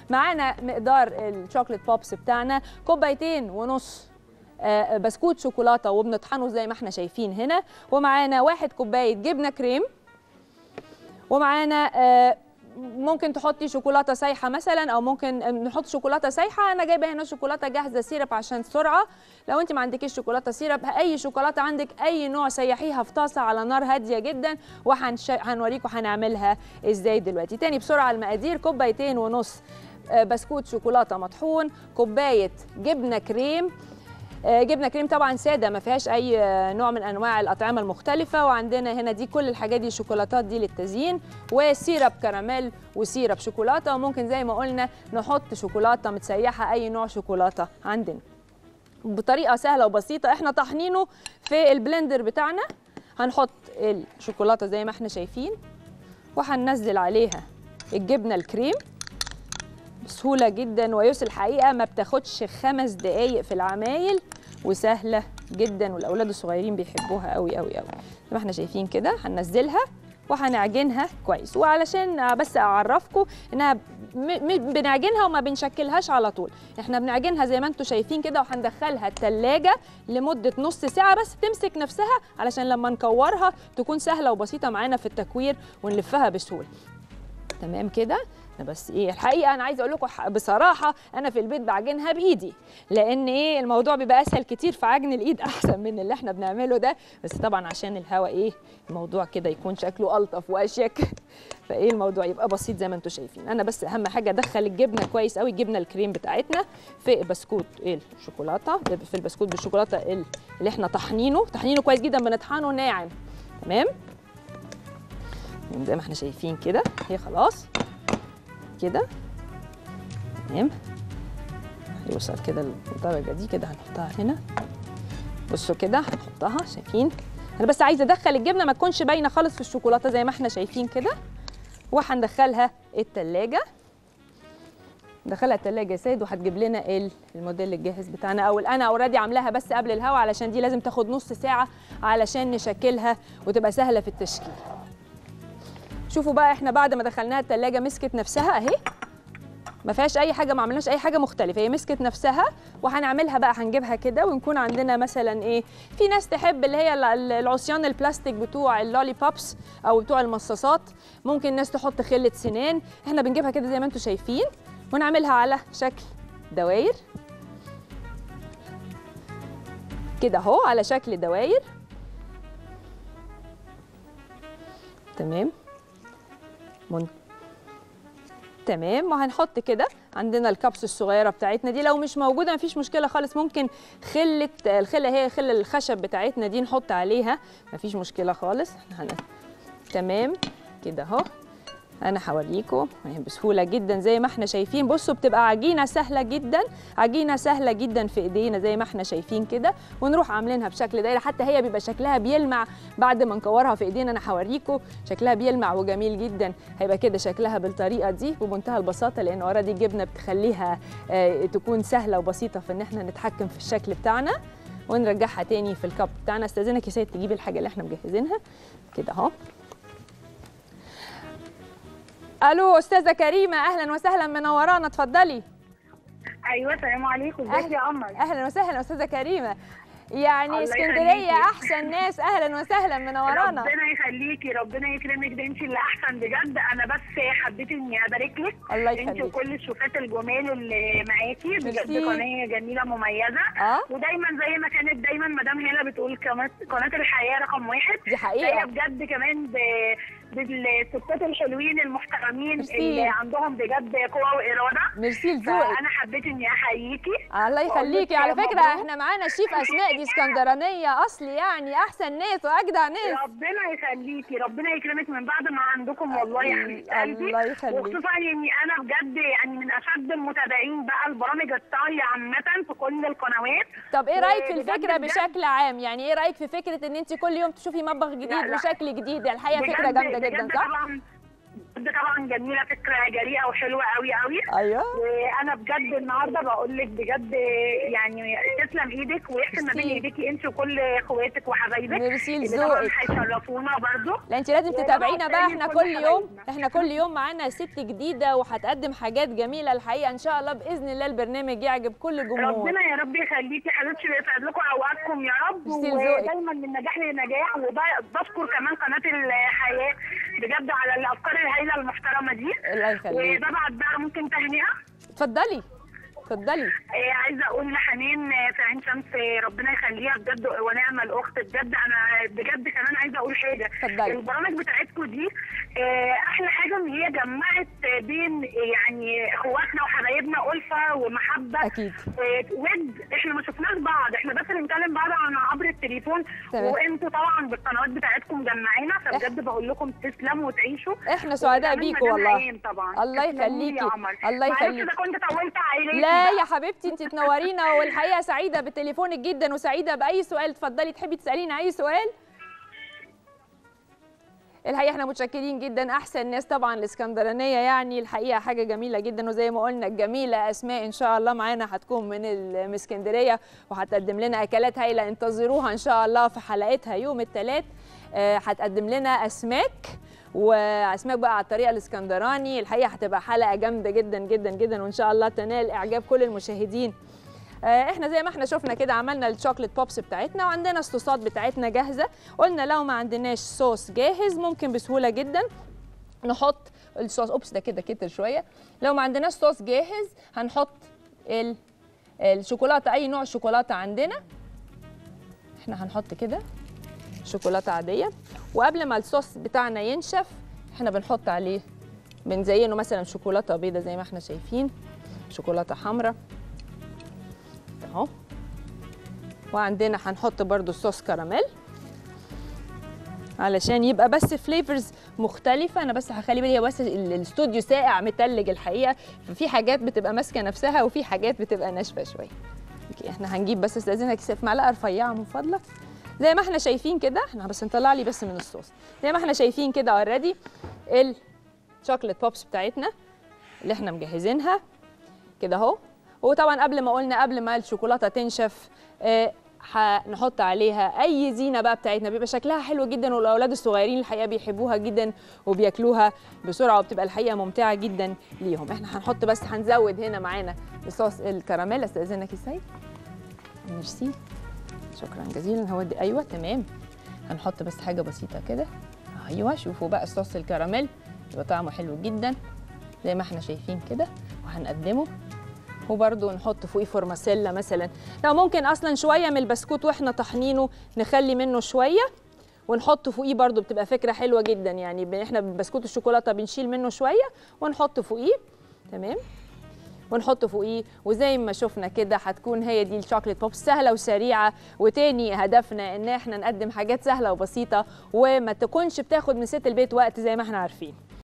معانا مقدار الشوكليت بوبس بتاعنا كوبايتين ونص آه، بسكوت شوكولاته وبنطحنه زي ما احنا شايفين هنا ومعانا واحد كوبايه جبنه كريم ومعانا آه، ممكن تحطي شوكولاته سايحه مثلا او ممكن نحط شوكولاته سايحه انا جايبه هنا شوكولاته جاهزه سيرب عشان السرعه لو انت ما عندكيش شوكولاته سيرب اي شوكولاته عندك اي نوع سيحيها في طاسه على نار هاديه جدا وهنوريكم هنعملها ازاي دلوقتي تاني بسرعه المقادير كوبايتين ونص آه، بسكوت شوكولاته مطحون كوبايه جبنه كريم آه، جبنه كريم طبعا ساده ما فيهاش اي آه، نوع من انواع الاطعمه المختلفه وعندنا هنا دي كل الحاجات دي الشوكولاتات دي للتزيين وسيرب كراميل وسيرب شوكولاته وممكن زي ما قلنا نحط شوكولاته متسيحه اي نوع شوكولاته عندنا بطريقه سهله وبسيطه احنا طحنينه في البلندر بتاعنا هنحط الشوكولاته زي ما احنا شايفين وهننزل عليها الجبنه الكريم بسهوله جدا ويوس الحقيقه ما بتاخدش خمس دقايق في العمايل وسهله جدا والاولاد الصغيرين بيحبوها قوي قوي قوي زي ما احنا شايفين كده هننزلها وهنعجنها كويس وعلشان بس اعرفكم انها م- م- بنعجنها وما بنشكلهاش على طول احنا بنعجنها زي ما انتم شايفين كده وهندخلها التلاجة لمدة نص ساعة بس تمسك نفسها علشان لما نكورها تكون سهلة وبسيطة معانا في التكوير ونلفها بسهولة تمام كده أنا بس ايه الحقيقه انا عايزه اقول لكم ح- بصراحه انا في البيت بعجنها بايدي لان ايه الموضوع بيبقى اسهل كتير في عجن الايد احسن من اللي احنا بنعمله ده بس طبعا عشان الهوا ايه الموضوع كده يكون شكله الطف واشيك فايه الموضوع يبقى بسيط زي ما انتم شايفين انا بس اهم حاجه ادخل الجبنه كويس قوي الجبنه الكريم بتاعتنا في بسكوت ايه الشوكولاته في البسكوت بالشوكولاته ال- اللي احنا طحنينه طحنينه كويس جدا بنطحنه ناعم تمام زي ما احنا شايفين كده هي خلاص كده تمام يوصل كده للدرجه دي كده هنحطها هنا بصوا كده هنحطها شايفين انا بس عايزه ادخل الجبنه ما تكونش باينه خالص في الشوكولاته زي ما احنا شايفين كده وهندخلها التلاجة ندخلها التلاجة يا سيد وهتجيب لنا ال- الموديل الجاهز بتاعنا او ال- انا اوريدي عاملاها بس قبل الهوا علشان دي لازم تاخد نص ساعه علشان نشكلها وتبقى سهله في التشكيل شوفوا بقى احنا بعد ما دخلناها التلاجة مسكت نفسها اهي ما فيهاش اي حاجه ما عملناش اي حاجه مختلفه هي مسكت نفسها وهنعملها بقى هنجيبها كده ونكون عندنا مثلا ايه في ناس تحب اللي هي ال- ال- العصيان البلاستيك بتوع اللولي بوبس او بتوع المصاصات ممكن ناس تحط خله سنان احنا بنجيبها كده زي ما انتم شايفين ونعملها على شكل دواير كده اهو على شكل دواير تمام من... تمام وهنحط كده عندنا الكبس الصغيره بتاعتنا دي لو مش موجوده مفيش مشكله خالص ممكن خله الخله هي خله الخشب بتاعتنا دي نحط عليها مفيش مشكله خالص هن... تمام كده اهو انا هوريكم وهي بسهوله جدا زي ما احنا شايفين بصوا بتبقى عجينه سهله جدا عجينه سهله جدا في ايدينا زي ما احنا شايفين كده ونروح عاملينها بشكل دايره حتى هي بيبقى شكلها بيلمع بعد ما نكورها في ايدينا انا هوريكم شكلها بيلمع وجميل جدا هيبقى كده شكلها بالطريقه دي بمنتهى البساطه لان ورا دي الجبنه بتخليها آه، تكون سهله وبسيطه في ان احنا نتحكم في الشكل بتاعنا ونرجعها تاني في الكب بتاعنا استاذنك يا سيد تجيبي الحاجه اللي احنا مجهزينها كده اهو الو استاذه كريمه اهلا وسهلا منورانا اتفضلي ايوه السلام عليكم ازيك يا قمر اهلا وسهلا استاذه كريمه يعني الله اسكندريه يخليكي. احسن ناس اهلا وسهلا منورانا ربنا يخليكي ربنا يكرمك ده انت اللي احسن بجد انا بس حبيت اني ابارك لك الله انت يخليك وكل الشوفات الجمال اللي معاكي بجد ميرسي. قناه جميله مميزه اه ودايما زي ما كانت دايما مدام هاله بتقول قناه قناه الحياه رقم واحد دي هي حقيقه بجد كمان ب... بالستات الحلوين المحترمين ميرسي. اللي عندهم بجد قوه واراده ميرسي لذوقك فانا حبيت اني احييكي الله يخليكي على فكره احنا معانا شيف اسماء دي اسكندرانيه اصلي يعني احسن ناس واجدع ناس ربنا يخليكي ربنا يكرمك من بعد ما عندكم والله يا حبيبه قلبي الله يخليك وخصوصا اني انا بجد يعني من اشد المتابعين بقى البرامج الطهي عامه في كل القنوات طب ايه رايك في بجد الفكره بجد. بشكل عام يعني ايه رايك في فكره ان انت كل يوم تشوفي مطبخ جديد لا. وشكل جديد الحقيقه فكره بجد- جامده بجد جدا صح طبعا بجد طبعا جميله فكره جريئه وحلوه قوي قوي ايوه وانا بجد النهارده بقول لك بجد يعني تسلم ايدك ويحسن ما بين ميرسي. ايديكي انت وكل اخواتك وحبايبك ميرسي اللي طبعا لذوقك هيشرفونا برضو لا انت لازم وطبعاً تتابعينا بقى تاني احنا كل كل يوم حبايبنا. احنا كل يوم معانا ست جديده وهتقدم حاجات جميله الحقيقه ان شاء الله باذن الله البرنامج يعجب كل الجمهور ربنا يا رب يخليكي حبيبتي ويسعد لكم اوقاتكم يا رب ميرسي لذوقك. ودايما من نجاح لنجاح وبشكر كمان قناه الحياه بجد على الافكار الهائله المحترمه دي الله يخليك وببعت بقى ممكن تهنئه اتفضلي اتفضلي آه، عايزه اقول لحنين آه، في عين شمس آه، ربنا يخليها بجد ونعم الاخت بجد انا بجد كمان عايزه اقول حاجه اتفضلي. البرامج بتاعتكم دي آه، احلى حاجه ان هي جمعت آه، بين آه، يعني اخواتنا وحبايبنا الفه ومحبه اكيد آه، ود احنا ما شفناش بعض احنا بس بنكلم بعض عن عبر التليفون تمام. وانتوا طبعا بالقنوات بتاعتكم مجمعينا فبجد بقول لكم تسلموا وتعيشوا احنا سعداء وكمان بيكوا مدام والله عين طبعا الله تسلموا لي يخليكي. يا قمر. الله معلش يخليكي. اذا كنت طولت عليكي لا بقى. يا حبيبتي انت تنورينا والحقيقه سعيده بتليفونك جدا وسعيده باي سؤال اتفضلي تحبي تسالينا اي سؤال الحقيقه احنا متشكرين جدا احسن ناس طبعا الاسكندرانيه يعني الحقيقه حاجه جميله جدا وزي ما قلنا الجميله اسماء ان شاء الله معانا هتكون من الاسكندريه وهتقدم لنا اكلات هايله انتظروها ان شاء الله في حلقتها يوم الثلاث هتقدم لنا اسماك واسماك بقى على الطريقه الاسكندراني الحقيقه هتبقى حلقه جامده جدا جدا جدا وان شاء الله تنال اعجاب كل المشاهدين آه، احنا زي ما احنا شفنا كده عملنا الشوكليت بوبس بتاعتنا وعندنا الصوصات بتاعتنا جاهزه قلنا لو ما عندناش صوص جاهز ممكن بسهوله جدا نحط الصوص اوبس ده كده كتر شويه لو ما عندناش صوص جاهز هنحط ال- الشوكولاته اي نوع شوكولاته عندنا احنا هنحط كده شوكولاته عاديه وقبل ما الصوص بتاعنا ينشف احنا بنحط عليه بنزينه مثلا شوكولاته بيضه زي ما احنا شايفين شوكولاته حمراء اهو وعندنا هنحط برضو صوص كراميل علشان يبقى بس فليفرز مختلفة أنا بس هخلي بالي هي بس ال- الاستوديو ساقع متلج الحقيقة ففي حاجات بتبقى ماسكة نفسها وفي حاجات بتبقى ناشفة شوية اوكي احنا هنجيب بس استاذنك كيس معلقة رفيعة من فضلك زي ما احنا شايفين كده احنا بس نطلع لي بس من الصوص زي ما احنا شايفين كده اوريدي الشوكليت بوبس بتاعتنا اللي احنا مجهزينها كده اهو وطبعا قبل ما قلنا قبل ما الشوكولاته تنشف آه، هنحط عليها اي زينه بقى بتاعتنا بيبقى شكلها حلو جدا والاولاد الصغيرين الحقيقه بيحبوها جدا وبياكلوها بسرعه وبتبقى الحقيقه ممتعه جدا ليهم احنا هنحط بس هنزود هنا معانا صوص الكراميل استاذنك يا سيد ميرسي شكرا جزيلا هو دي ايوه تمام هنحط بس حاجه بسيطه كده ايوه شوفوا بقى صوص الكراميل يبقى طعمه حلو جدا زي ما احنا شايفين كده وهنقدمه وبرده نحط فوقيه فورماسيلا مثلا لو ممكن اصلا شويه من البسكوت واحنا طحنينه نخلي منه شويه ونحط فوقيه برده بتبقى فكره حلوه جدا يعني ب- احنا بسكوت الشوكولاته بنشيل منه شويه ونحط فوقيه تمام ونحط فوقيه وزي ما شفنا كده هتكون هي دي الشوكليت بوب سهله وسريعه وتاني هدفنا ان احنا نقدم حاجات سهله وبسيطه وما تكونش بتاخد من ست البيت وقت زي ما احنا عارفين